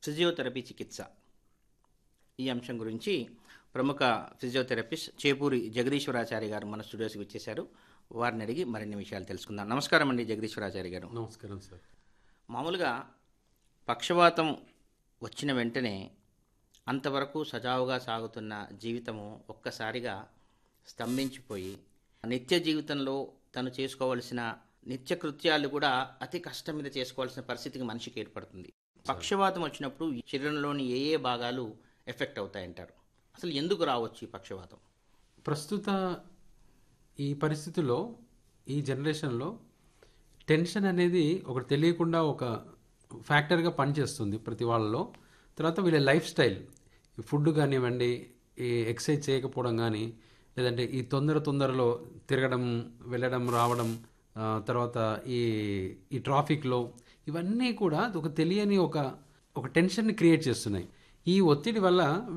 physiotherapy చికిత్స ఈ అంశం గురించి ప్రముఖ ఫిజియోథెరపిస్ట్ చేపూరి జగదీశ్వరాచారి గారు మన స్టూడియోస్కి వచ్చేశారు వారిని అడిగి మరిన్ని విషయాలు తెలుసుకుందాం నమస్కారం అండి జగదీశ్వరాచారి గారు నమస్కారం సార్ మామూలుగా పక్షవాతం వచ్చిన వెంటనే అంతవరకు సజావుగా సాగుతున్న జీవితము ఒక్కసారిగా స్తంభించిపోయి నిత్య జీవితంలో తను చేసుకోవలసిన నిత్య కృత్యాలు కూడా అతి కష్టం మీద చేసుకోవాల్సిన పరిస్థితికి మనిషికి ఏర్పడుతుంది పక్షవాతం వచ్చినప్పుడు ఈ శరీరంలోని ఏ ఏ భాగాలు ఎఫెక్ట్ అవుతాయంటారు అసలు ఎందుకు రావచ్చు ఈ పక్షవాతం ప్రస్తుత ఈ పరిస్థితిలో ఈ జనరేషన్లో టెన్షన్ అనేది ఒకటి తెలియకుండా ఒక ఫ్యాక్టర్గా పనిచేస్తుంది ప్రతి వాళ్ళలో తర్వాత వీళ్ళ లైఫ్ స్టైల్ ఈ ఫుడ్ కానివ్వండి ఈ ఎక్సర్సైజ్ చేయకపోవడం కానీ లేదంటే ఈ తొందర తొందరలో తిరగడం వెళ్ళడం రావడం ఆ, తర్వాత ఈ ఈ ట్రాఫిక్లో ఇవన్నీ కూడా ఒక తెలియని ఒక ఒక టెన్షన్ని క్రియేట్ చేస్తున్నాయి ఈ ఒత్తిడి వల్ల